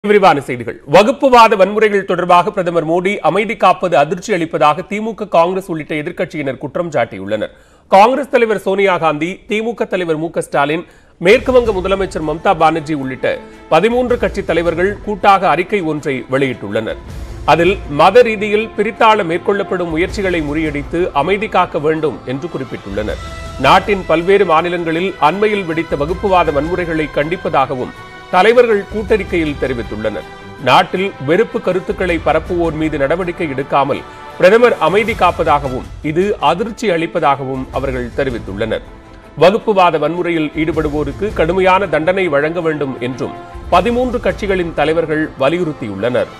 விரிவான செய்திகள் வகுப்புவாத வன்முறைகள் தொடர்பாக பிரதமர் மோடி அமைதி காப்பது அதிர்ச்சி அளிப்பதாக திமுக காங்கிரஸ் உள்ளிட்ட எதிர்க்கட்சியினர் குற்றம் சாட்டியுள்ளனர் காங்கிரஸ் தலைவர் சோனியா காந்தி திமுக தலைவர் மு க ஸ்டாலின் மேற்கு வங்க முதலமைச்சர் மம்தா பானர்ஜி உள்ளிட்ட பதிமூன்று கட்சி தலைவர்கள் கூட்டாக அறிக்கை ஒன்றை வெளியிட்டுள்ளனர் அதில் மத ரீதியில் பிரித்தாள மேற்கொள்ளப்படும் முயற்சிகளை முறியடித்து அமைதி காக்க வேண்டும் என்று குறிப்பிட்டுள்ளனர் நாட்டின் பல்வேறு மாநிலங்களில் அண்மையில் வெடித்த வகுப்புவாத வன்முறைகளை கண்டிப்பதாகவும் தலைவர்கள் கூட்டறிக்கையில் தெரிவித்துள்ளனர் நாட்டில் வெறுப்பு கருத்துக்களை பரப்புவோர் மீது நடவடிக்கை எடுக்காமல் பிரதமர் அமைதி காப்பதாகவும் இது அதிர்ச்சி அளிப்பதாகவும் அவர்கள் தெரிவித்துள்ளனர் வகுப்புவாத வன்முறையில் ஈடுபடுவோருக்கு கடுமையான தண்டனை வழங்க வேண்டும் என்றும் பதிமூன்று கட்சிகளின் தலைவர்கள் வலியுறுத்தியுள்ளனர்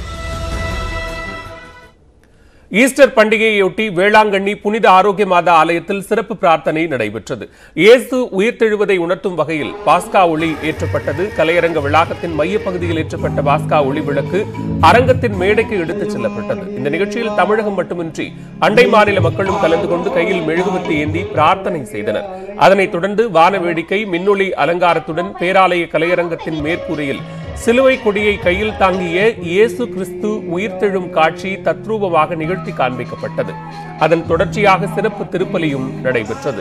ஈஸ்டர் பண்டிகையொட்டி வேளாங்கண்ணி புனித ஆரோக்கிய மாதா ஆலயத்தில் சிறப்பு பிரார்த்தனை நடைபெற்றது இயேசு உயிர்த்தெழுவதை உணர்த்தும் வகையில் பாஸ்கா ஒளி ஏற்றப்பட்டது கலையரங்க வளாகத்தின் மையப்பகுதியில் ஏற்றப்பட்ட பாஸ்கா ஒளி விளக்கு அரங்கத்தின் மேடைக்கு எடுத்துச் செல்லப்பட்டது இந்த நிகழ்ச்சியில் தமிழகம் மட்டுமின்றி அண்டை மாநில மக்களும் கலந்து கொண்டு கையில் மெழுகுவர்த்தி ஏந்தி பிரார்த்தனை செய்தனர் அதனைத் தொடர்ந்து வான வேடிக்கை மின்னொளி அலங்காரத்துடன் பேராலய கலையரங்கத்தின் மேற்கூரையில் சிலுவை கொடியை கையில் தாங்கிய இயேசு கிறிஸ்து உயிர்த்தெழும் காட்சி தத்ரூபமாக நிகழ்த்தி காண்பிக்கப்பட்டது அதன் தொடர்ச்சியாக சிறப்பு திருப்பலியும் நடைபெற்றது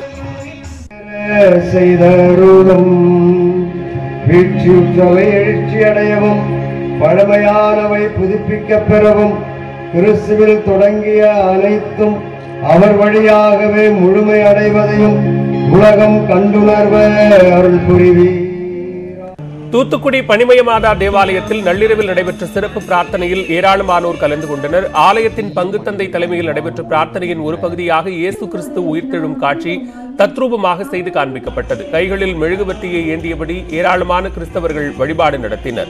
செய்தருளும் வீழ்ச்சியுற்றவை எழுச்சி அடையவும் பழமையானவை புதுப்பிக்கப் பெறவும் கிறிஸ்துவில் தொடங்கிய அனைத்தும் அவர் வழியாகவே முழுமை அடைவதையும் உலகம் கண்டுணர்வ அருள் புரிவீர் தூத்துக்குடி பனிமய மாதா தேவாலயத்தில் நள்ளிரவில் நடைபெற்ற சிறப்பு பிரார்த்தனையில் ஏராளமானோர் கலந்து கொண்டனர் ஆலயத்தின் பங்குத்தந்தை தலைமையில் நடைபெற்ற பிரார்த்தனையின் ஒரு பகுதியாக இயேசு கிறிஸ்து உயிர்த்தெழும் காட்சி தத்ரூபமாக செய்து காண்பிக்கப்பட்டது கைகளில் மெழுகுவர்த்தியை ஏந்தியபடி ஏராளமான கிறிஸ்தவர்கள் வழிபாடு நடத்தினர்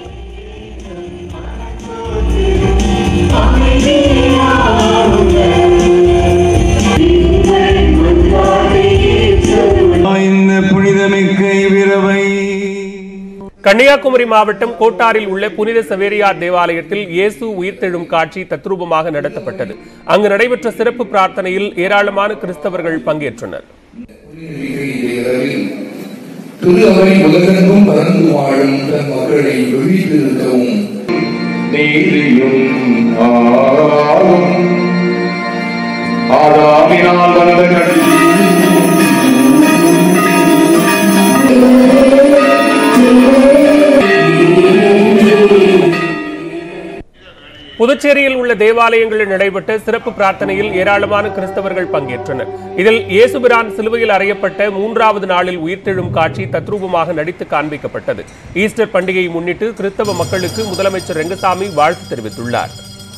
இந்த புனிதமிக்க இவ்விரவை கன்னியாகுமரி மாவட்டம் கோட்டாரில் உள்ள புனித சவேரியார் தேவாலயத்தில் இயேசு உயிர்த்தெழும் காட்சி தத்ரூபமாக நடத்தப்பட்டது அங்கு நடைபெற்ற சிறப்பு பிரார்த்தனையில் ஏராளமான கிறிஸ்தவர்கள் பங்கேற்றனர் இரவில் திரு அவை உலகெங்கும் பறந்து வாழும் தன் மக்களை விழித்திருக்கவும் நீதியும் ஆகும் ஆதாமினால் வந்த கட்சி புதுச்சேரியில் உள்ள தேவாலயங்களில் நடைபெற்ற சிறப்பு பிரார்த்தனையில் ஏராளமான கிறிஸ்தவர்கள் பங்கேற்றனர் இதில் இயேசுபிரான் சிலுவையில் அறையப்பட்ட மூன்றாவது நாளில் உயிர்த்தெழும் காட்சி தத்ரூபமாக நடித்து காண்பிக்கப்பட்டது ஈஸ்டர் பண்டிகையை முன்னிட்டு கிறிஸ்தவ மக்களுக்கு முதலமைச்சர் ரெங்கசாமி வாழ்த்து தெரிவித்துள்ளார்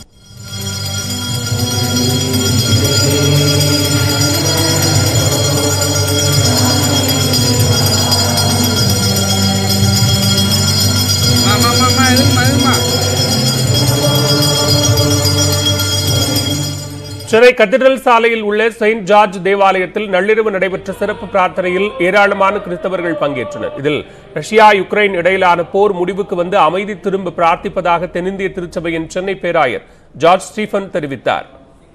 சென்னை கத்தீட்ரல் சாலையில் உள்ள செயின்ட் ஜார்ஜ் தேவாலயத்தில் நள்ளிரவு நடைபெற்ற சிறப்பு பிரார்த்தனையில் ஏராளமான கிறிஸ்தவர்கள் பங்கேற்றனர் இதில் ரஷ்யா யுக்ரைன் இடையிலான போர் முடிவுக்கு வந்து அமைதி திரும்ப பிரார்த்திப்பதாக தென்னிந்திய திருச்சபையின் சென்னை பேராயர் ஜார்ஜ் ஸ்டீஃபன் தெரிவித்தார்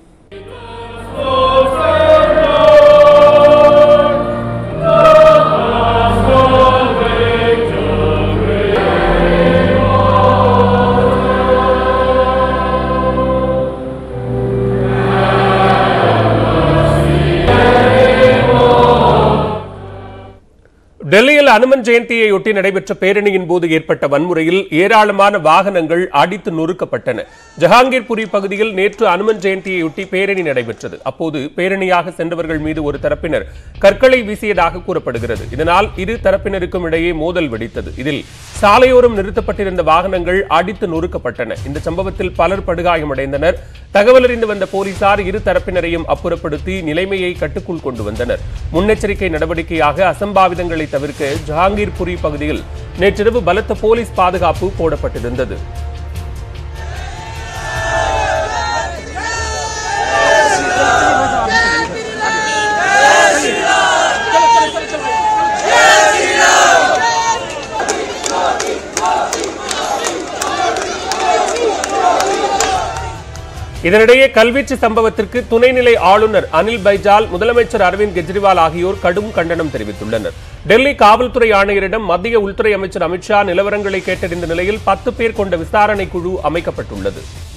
டெல்லியில் அனுமன் ஜெயந்தியையொட்டி நடைபெற்ற பேரணியின் போது ஏற்பட்ட வன்முறையில் ஏராளமான வாகனங்கள் அடித்து நொறுக்கப்பட்டன ஜஹாங்கீர்புரி பகுதியில் நேற்று அனுமன் ஜெயந்தியையொட்டி பேரணி நடைபெற்றது அப்போது பேரணியாக சென்றவர்கள் மீது ஒரு தரப்பினர் கற்களை வீசியதாக கூறப்படுகிறது இதனால் இரு தரப்பினருக்கும் இடையே மோதல் வெடித்தது இதில் சாலையோரம் நிறுத்தப்பட்டிருந்த வாகனங்கள் அடித்து நொறுக்கப்பட்டன இந்த சம்பவத்தில் பலர் படுகாயமடைந்தனர் தகவல் அறிந்து வந்த போலீசார் இரு தரப்பினரையும் அப்புறப்படுத்தி நிலைமையை கட்டுக்குள் கொண்டு வந்தனர் முன்னெச்சரிக்கை நடவடிக்கையாக அசம்பாவிதங்களை தவிர்க்க ஜஹாங்கீர்புரி பகுதியில் நேற்றிரவு பலத்த போலீஸ் பாதுகாப்பு போடப்பட்டிருந்தது இதனிடையே கல்வீச்சு சம்பவத்திற்கு துணைநிலை ஆளுநர் அனில் பைஜால் முதலமைச்சர் அரவிந்த் கெஜ்ரிவால் ஆகியோர் கடும் கண்டனம் தெரிவித்துள்ளனர் டெல்லி காவல்துறை ஆணையரிடம் மத்திய உள்துறை அமைச்சர் அமித்ஷா நிலவரங்களை கேட்டறிந்த நிலையில் பத்து பேர் கொண்ட விசாரணை குழு அமைக்கப்பட்டுள்ளது